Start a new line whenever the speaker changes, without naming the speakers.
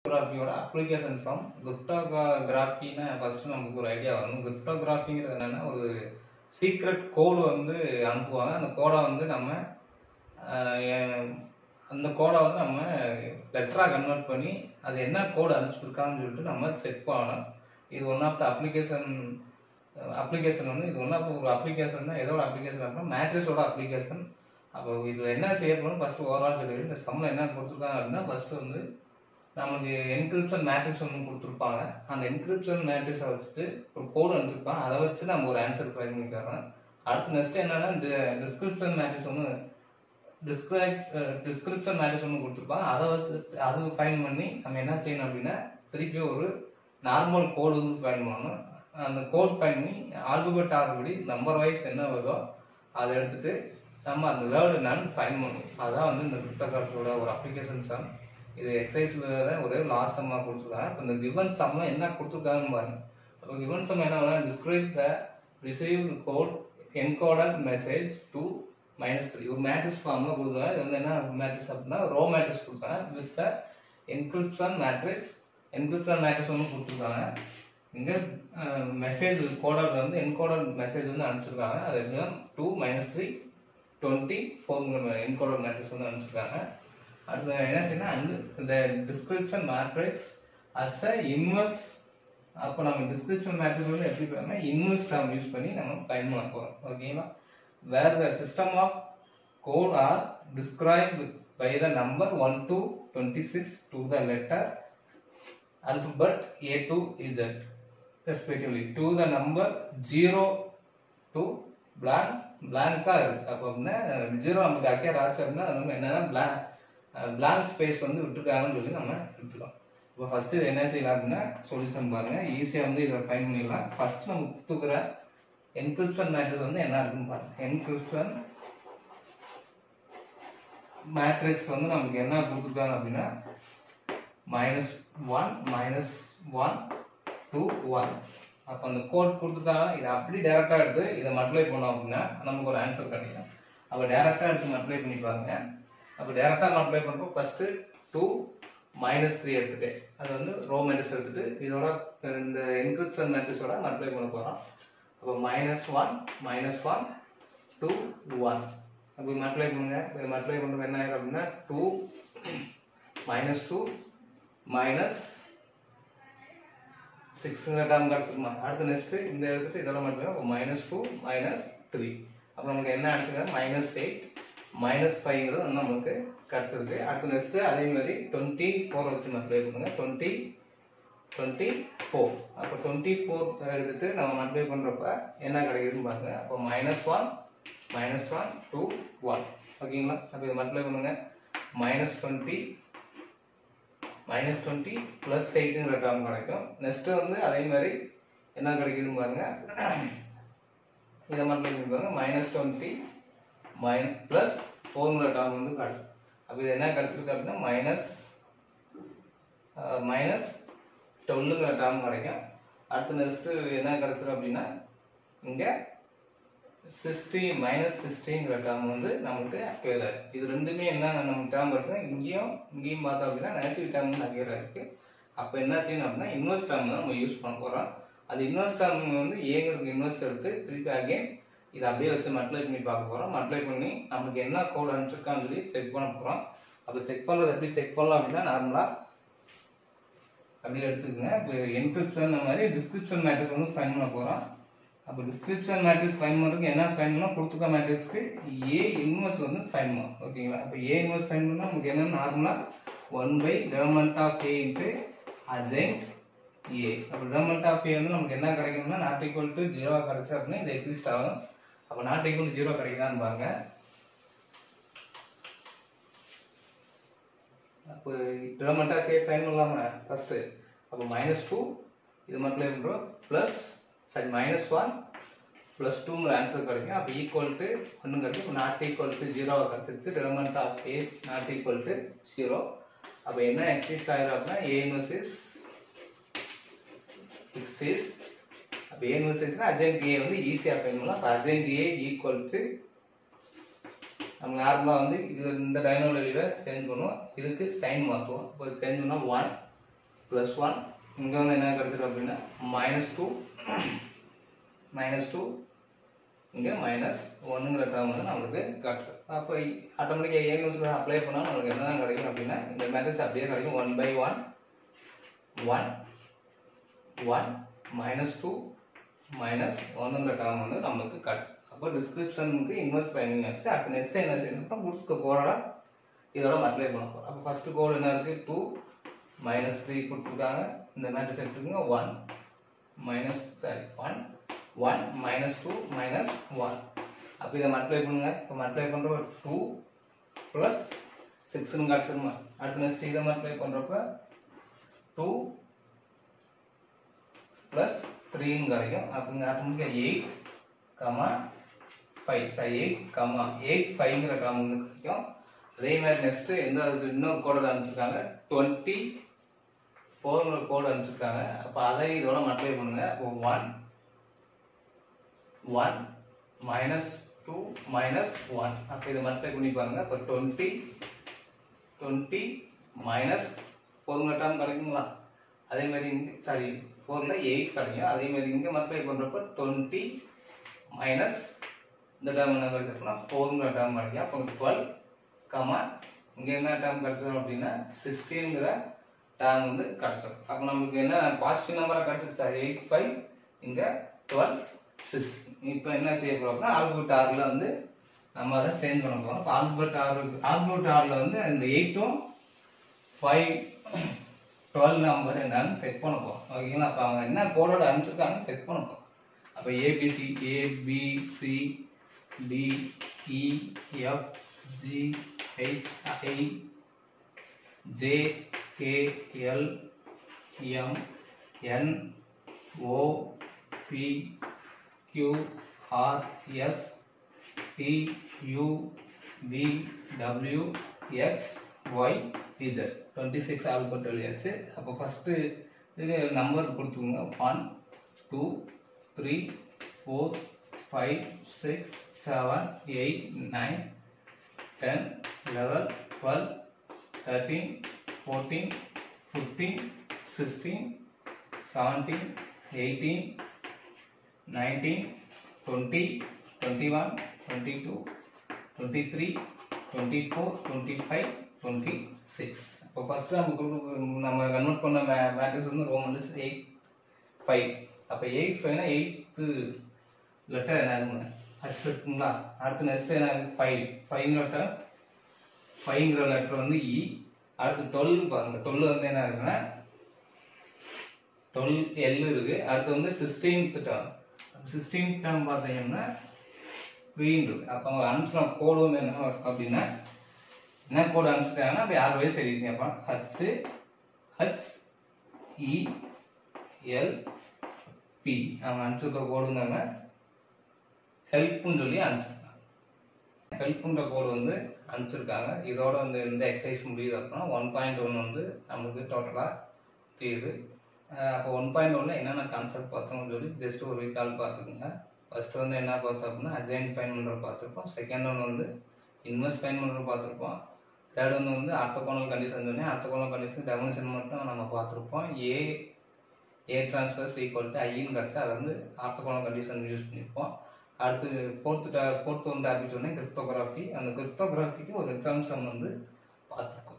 கிரிப்டோகிராஃபியோட application some கிரிப்டோகிராஃபின்னா first நமக்கு ஒரு ஐடியா வரணும் கிரிப்டோகிராஃபிங்கிறது என்னன்னா ஒரு சீக்ரெட் கோடு வந்து அனுப்புவாங்க அந்த கோடை வந்து நம்ம ஆஹ், எ- அந்த கோடை வந்து நம்ம லெட்டராக கன்வெர்ட் பண்ணி அது என்ன கோடு அனுப்பிச்சிருக்கான்னு சொல்லிட்டு நம்ம செக் பண்ணணும் இது one of the application application வந்து இது ஒன் ஆஃப் ஒரு அப்ளிகேஷன் தான் எதோட அப்ளிகேஷன் அப்படின்னா மேட்ரிஸோட அப்ளிகேஷன் அப்போ இதில் என்ன செய்யப்படும் ஃபர்ஸ்ட் ஓவரால் சொல்லி இந்த சம்மில் என்ன கொடுத்துருக்காங்க அப்படின்னா ஃபர்ஸ்ட் வந்து நமக்கு என்கிரிப்ஷன் மேட்ரிக்ஸ் ஒன்று கொடுத்துருப்பாங்க அந்த என்கிரிப்ஷன் மேட்ரிக்ஸை வச்சுட்டு ஒரு கோடு அனுப்பிச்சிருப்பாங்க அதை வச்சு நம்ம ஒரு ஆன்சர் ஃபைல் பண்ணி தரோம் அடுத்து நெக்ஸ்ட் என்னன்னா டிஸ்கிரிப்ஷன் மேட்ரிக்ஸ் ஒன்று டிஸ்கிரைப் டிஸ்கிரிப்ஷன் மேட்ரிக்ஸ் ஒன்று கொடுத்துருப்பாங்க அதை வச்சு அது ஃபைன் பண்ணி நம்ம என்ன செய்யணும் அப்படின்னா திருப்பி ஒரு நார்மல் கோடு வந்து ஃபைன் பண்ணணும் அந்த கோட் ஃபைன் பண்ணி ஆல்பபெட் ஆகிறபடி நம்பர் வைஸ் என்ன வருதோ அதை எடுத்துட்டு நம்ம அந்த வேர்டு என்னன்னு ஃபைன் பண்ணணும் அதான் வந்து இந்த கிரிப்டோகிராஃபியோட ஒரு அப்ளிகேஷன் சம் இது எக்ஸசைஸ்ல ஒரே லாஸ்ட் சம்மாக கொடுத்துருக்காங்க இப்போ இந்த கிவன் சம்ல என்ன கொடுத்துருக்காங்கன்னு பாருங்க அப்போ கிவன் சம் என்ன decrypt the received code encoded message two minus three ஒரு மேட்ரிக்ஸ் ஃபார்ம்ல கொடுக்குறாங்க இது வந்து என்ன மேட்ரிக்ஸ் அப்படின்னா ரோ மேட்ரிக்ஸ் கொடுத்தாங்க with the encryption matrix encryption matrix ஒன்று கொடுத்துருக்காங்க இங்க மெசேஜ் கோடட் வந்து என்கோடட் மெசேஜ் வந்து அனுப்பிச்சிருக்காங்க அது எப்படின்னா two minus three twenty four encoded matrix வந்து அனுப்பிச்சிருக்காங்க அடுத்து என்ன செய்யணும் அந்த இந்த decryption matrix as a inverse அப்போ நம்ம டிஸ்கிரிப்ஷன் மேட்ரிக்ஸ் வந்து எப்படி பண்ணா இன்வெர்ஸ் டேர்ம் யூஸ் பண்ணி நம்ம ஃபைன் பண்ண போகிறோம் ஓகேங்களா where the system of code are described by the number one to twenty six to the letter alphabet A to Z respectively to the number 0 to blank blank-ஆ இருக்கு அப்போ அப்படின்னா zero நமக்கு அக்கேர் ஆச்சு அப்படின்னா அது நம்ம என்னன்னா blank blank ஸ்பேஸ் வந்து விட்டுருக்காங்கன்னு சொல்லி நம்ம எடுத்துக்கலாம் இப்போ ஃபர்ஸ்ட் இது என்ன செய்யலாம் அப்படின்னா சொல்யூஷன் பாருங்க ஈஸியாக வந்து இதை ஃபைன் பண்ணிடலாம் ஃபர்ஸ்ட் நம்ம கொடுத்துக்கிற என்கிரிப்ஷன் மேட்ரிக்ஸ் வந்து என்ன இருக்குன்னு பாருங்க என்கிரிப்ஷன் மேட்ரிக்ஸ் வந்து நமக்கு என்ன கொடுத்துருக்காங்க அப்படின்னா minus one minus one two one அப்போ அந்த கோட் கொடுத்துட்டாங்க இதை அப்படி டேரெக்டாக எடுத்து இதை மல்டிப்ளை பண்ணோம் அப்படின்னா நமக்கு ஒரு ஆன்சர் கிடைக்கும் அப்போ டேரெக்டாக எடுத்து மல்டிப்ளை பண்ணி பாருங்க அப்போ டேரெக்டாக மல்டிப்ளை பண்ணுறப்போ ஃபஸ்ட்டு டூ மைனஸ் த்ரீ எடுத்துட்டு அது வந்து ரோ மேட்ரிக்ஸ் எடுத்துட்டு இதோட இந்த என்கிரிப்ஷன் மேட்ரிக்ஸோட மல்டிப்ளை பண்ண போகிறோம் அப்போ minus one minus one two one அப்போ மல்டிப்ளை பண்ணுங்க இது மல்டிப்ளை பண்ணுறது என்ன ஆயிரும் அப்படின்னா டூ மைனஸ் டூ மைனஸ் சிக்ஸுங்கிற டேர்ம் கிடச்சிருமா அடுத்து நெக்ஸ்ட் இந்த எடுத்துட்டு இதெல்லாம் மட்டும் மைனஸ் டூ மைனஸ் த்ரீ அப்போ நமக்கு என்ன ஆன்சர் மைனஸ் எயிட் மைனஸ் ஃபைவ்ங்கிறது வந்து நமக்கு கிடச்சிருக்கு அடுத்து நெக்ஸ்ட் அதே மாதிரி டுவெண்ட்டி ஃபோர் வச்சு மல்டிப்ளை பண்ணுங்க டுவெண்ட்டி டுவெண்ட்டி ஃபோர் அப்போ டுவெண்ட்டி ஃபோர் எடுத்துட்டு நம்ம மல்டிப்ளை பண்ணுறப்ப என்ன கிடைக்குதுன்னு பாருங்க அப்போ minus one minus one two one ஓகேங்களா அப்போ இதை மல்டிப்ளை பண்ணுங்க minus twenty minus twenty plus எயிட்டுங்கிற டேர்ம் கிடைக்கும் நெக்ஸ்ட் வந்து அதே மாதிரி என்ன கிடைக்குதுன்னு பாருங்க இதை மட்டும் பண்ணி பாருங்க மைனஸ் டுவெண்ட்டி மைன் ப்ளஸ் ஃபோர்ங்கிற டேர்ம் வந்து கிடைக்கும் அப்போ இது என்ன கிடைச்சிருக்கு அப்படின்னா மைனஸ் மைனஸ் டுவெல்லுங்கிற டேர்ம் கிடைக்கும் அடுத்து நெக்ஸ்ட் என்ன கிடைச்சிருக்கு அப்படின்னா இங்கே சிக்ஸ்டி மைனஸ் சிக்ஸ்டிங்கிற டேர்ம் வந்து நமக்கு அக்யூர் ஆயிருக்கு இது ரெண்டுமே என்ன நமக்கு டேர்ம் வருஷம் இங்கேயும் இங்கேயும் பார்த்தோம் அப்படின்னா நெகட்டிவ் டேர்ம் வந்து அக்யூர் ஆயிருக்கு அப்போ என்ன செய்யணும் அப்படின்னா இன்வெஸ்ட் டேர்ம் தான் நம்ம யூஸ் பண்ண போகிறோம் அது இன்வெஸ்ட் டேர்ம் வந்து ஏங்கிறது இன்வெஸ்ட் எடுத்து திருப்பி அகைன் இதை அப்படியே வச்சு மல்டிப்ளை பண்ணி பார்க்க போகிறோம் மல்டிப்ளை பண்ணி நமக்கு என்ன கோட் அனுப்பிச்சிருக்கான்னு சொல்லி செக் பண்ண போகிறோம் அப்போ செக் பண்ணுறது எப்படி செக் பண்ணலாம் அப்படின்னா நார்மலாக அப்படியே எடுத்துக்கோங்க இப்போ என்கிரிப்ஷன் மாதிரி டிஸ்கிரிப்ஷன் மேட்ரிக்ஸ் வந்து ஃபைன் பண்ண போகிறோம் அப்போ டிஸ்கிரிப்ஷன் மேட்ரிக்ஸ் ஃபைன் பண்ணுறதுக்கு என்ன ஃபைன் பண்ணலாம் கொடுத்துக்க மேட்ரிக்ஸ்க்கு ஏ இன்வெர்ஸ் வந்து ஃபைன் பண்ணலாம் ஓகேங்களா அப்போ ஏ இன்வெர்ஸ் ஃபைன் பண்ணால் நமக்கு என்ன நார்மலாக one by development of A into adjoint A அப்போ டெவலப்மெண்ட் ஆஃப் ஏ வந்து நமக்கு என்ன கிடைக்கணும்னா நாட் ஈக்குவல் டு ஜீரோவாக கிடைச்சு அப்படின்னா இது எக்ஸிஸ்ட் ஆகும் அப்போ நாட் ஈக்குவல் ஜீரோ கிடைக்குதான்னு பாருங்க அப்போ டெவலப்மெண்ட் ஆஃப் ஏ ஃபைன் பண்ணலாமா ஃபர்ஸ்ட் அப்போ மைனஸ் டூ இது மட்டும் பண்ணுறோம் ப்ளஸ் சரி மைனஸ் ஒன் ப்ளஸ் டூங்கிற ஆன்சர் கிடைக்கும் அப்போ ஈக்குவல் டு ஒன்று கிடைக்கும் இப்போ நாட் ஈக்குவல் டு ஜீரோவை கிடச்சிருச்சு development of A not equal to zero அப்போ என்ன எக்ஸிஸ்ட் ஆகிடும் அப்படின்னா A inverse is six is அப்போ ஏ இன்வர்ஸ் இஸ்னா அஜென்ட் ஏ வந்து ஈஸியாக ஃபைன் பண்ணலாம் அப்போ அஜென்ட் ஏ ஈக்குவல் டு நம்ம நார்மலாக வந்து இது இந்த டைனோட வெளியில் சேஞ்ச் பண்ணுவோம் இதுக்கு சைன் மாற்றுவோம் இப்போ சேஞ்ச் பண்ணால் ஒன் ப்ளஸ் ஒன் இங்கே வந்து என்ன கிடச்சிருக்கு அப்படின்னா மைனஸ் டூ மைனஸ் டூ இங்கே மைனஸ் ஒன்றுங்கிற டேர்ம் வந்து நம்மளுக்கு கிடச்சிருக்கு அப்போ ஆட்டோமேட்டிக்காக ஏ நிமிஷத்தில் அப்ளை பண்ணால் நம்மளுக்கு என்ன கிடைக்கும் அப்படின்னா இந்த மேட்ரிக்ஸ் அப்படியே கிடைக்கும் one by one one one minus two minus ஒன்றுங்கிற டேர்ம் வந்து நம்மளுக்கு கிடச்சி அப்போ டிஸ்கிரிப்ஷனுக்கு இன்வெஸ்ட் பயனிங் ஆச்சு அடுத்த நெக்ஸ்ட் என்ன செய்யணும் குட்ஸ்க்கு கோடோட இதோட அப்ளை பண்ண போகிறோம் அப்போ ஃபர்ஸ்ட் கோடு என்ன இருக்குது டூ மைனஸ் த்ரீ கொடுத்துருக்காங்க இந்த மேட்ரிக்ஸ் எடுத்துக்கோங்க one minus sorry one one minus two minus one அப்போ இதை மல்டிப்ளை பண்ணுங்க இப்போ மல்டிப்ளை பண்ணுறப்ப டூ ப்ளஸ் சிக்ஸ்னு கிடச்சிருமா அடுத்த நெக்ஸ்ட் இதை மல்டிப்ளை பண்ணுறப்ப டூ ப்ளஸ் த்ரீன்னு கிடைக்கும் அப்போ இங்கே ஆட்டோமேட்டிக்காக eight comma five sorry eight comma eight ஃபைவ்ங்கிற டேர்ம் வந்து கிடைக்கும் அதே மாதிரி நெக்ஸ்ட் எந்த இன்னொரு கோடு அனுப்பிச்சிருக்காங்க டுவெண்ட்டி ஃபோர்ங்கிற கோடு அனுப்பிச்சிருக்காங்க அப்போ அதை இதோட மல்டிப்ளை பண்ணுங்க one one minus two minus one அப்போ இதை மல்டிப்ளை பண்ணி பாருங்க அப்போ டுவெண்ட்டி டுவெண்ட்டி மைனஸ் ஃபோருங்கிற டேர்ம் கிடைக்குங்களா அதே மாதிரி இங்கே சாரி ஃபோரில் எயிட் கிடைக்கும் அதே மாதிரி இங்கே மல்டிப்ளை பண்ணுறப்ப டுவெண்ட்டி மைனஸ் இந்த டேர்ம் என்ன கிடைச்சிருக்குன்னா ஃபோருங்கிற டேர்ம் கிடைக்கும் அப்போ டுவெல் கமா இங்கே என்ன டேர்ம் கிடைச்சிடும் அப்படின்னா சிக்ஸ்டீன்கிற டேர்ம் வந்து கிடைச்சிடும் அப்போ நம்மளுக்கு என்ன பாசிட்டிவ் நம்பராக கிடைச்சிருச்சா எயிட் ஃபைவ் இங்கே டுவெல் சிக்ஸ் இப்போ என்ன செய்ய போகிறோம்னா ஆல்பர்ட் ஆறில் வந்து நம்ம அதை சேஞ்ச் பண்ண போகிறோம் இப்போ ஆல்பர்ட் ஆறு ஆல்பர்ட் ஆறில் வந்து இந்த எயிட்டும் ஃபைவ் டுவெல் நம்பர் என்னன்னு செக் பண்ண போகிறோம் ஓகேங்களா அப்போ அவங்க என்ன கோடோட அனுப்பிச்சிருக்காங்கன்னு செக் பண்ண போகிறோம் அப்போ ABC ABC D E F G H I J K L M N O P Q R S T U V W X Y இது டுவெண்ட்டி சிக்ஸ் ஆல்பர்ட் எழுதியாச்சு அப்போ ஃபஸ்ட்டு இது நம்பர் கொடுத்துக்கோங்க one two three four five six seven eight nine ten eleven twelve thirteen fourteen fifteen sixteen seventeen eighteen nineteen twenty twenty one twenty two twenty three twenty four twenty five twenty six இப்போ first நம்ம கொடுத்து நம்ம convert பண்ண மே matrix வந்து ரோம் வந்து eight five அப்போ எயிட் ஃபைவ்னா எயித்து லெட்டர் என்ன ஆகுங்க ஹச் இருக்குங்களா அடுத்து நெக்ஸ்ட் என்ன ஆகுது ஃபைவ் ஃபைவ்ங்கிற லெட்டர் ஃபைவ்ங்கிற லெட்டர் வந்து இ அடுத்து டுவெல் பாருங்க டுவெல் வந்து என்ன இருக்குன்னா டுவெல் எல் இருக்கு அடுத்து வந்து சிக்ஸ்டீன்த் டேர்ம் சிக்ஸ்டீன்த் டேர்ம் பார்த்தீங்கன்னா வீன் இருக்கு அப்போ அவங்க அனுப்பிச்சின கோடு வந்து என்ன அப்படின்னா என்ன கோடு அனுப்பிச்சிட்டாங்கன்னா அப்போ யார் வயசு எழுதிங்க அப்போ H H E L P அவங்க அனுப்பிச்சிருக்க கோடுங்க ஹெல்ப்னு சொல்லி அனுப்பிச்சிருக்காங்க ஹெல்ப்ன்ற கோடு வந்து அனுப்பிச்சிருக்காங்க இதோட வந்து இந்த எக்ஸசைஸ் முடியுது அப்படின்னா ஒன் பாயிண்ட் ஒன் வந்து நமக்கு டோட்டலாக தெரியுது அப்போ ஒன் பாயிண்ட் ஒன்ல என்னென்ன கான்செப்ட் பார்த்தோம்னு சொல்லி ஜஸ்ட் ஒரு வீக்கால் பார்த்துக்குங்க ஃபர்ஸ்ட் வந்து என்ன பார்த்தோம் அப்படின்னா அஜைன் ஃபைன் பண்ணுறது பார்த்துருப்போம் செகண்ட் ஒன் வந்து இன்வெஸ்ட் ஃபைன் பண்ணுறது பார்த்துருப்போம் தேர்ட் ஒன்று வந்து ஆர்த்தோகோனல் கண்டிஷன் சொன்னேன் ஆர்த்தோகோனல் கண்டிஷன் டெஃபினேஷன் மட்டும் நம்ம பார்த்துருப்போம் A A transpose equal to ஐன்னு கிடச்சா அதை வந்து ஆர்த்தோகோனல் கண்டிஷன் யூஸ் பண்ணியிருப்போம் அடுத்து ஃபோர்த்து ஃபோர்த் ஒன் டாபிக் சொன்னேன் கிரிப்டோகிராஃபி அந்த கிரிப்டோகிராஃபிக்கு ஒரு எக்ஸாம் சம் வந்து பார்த்துருக்கோம்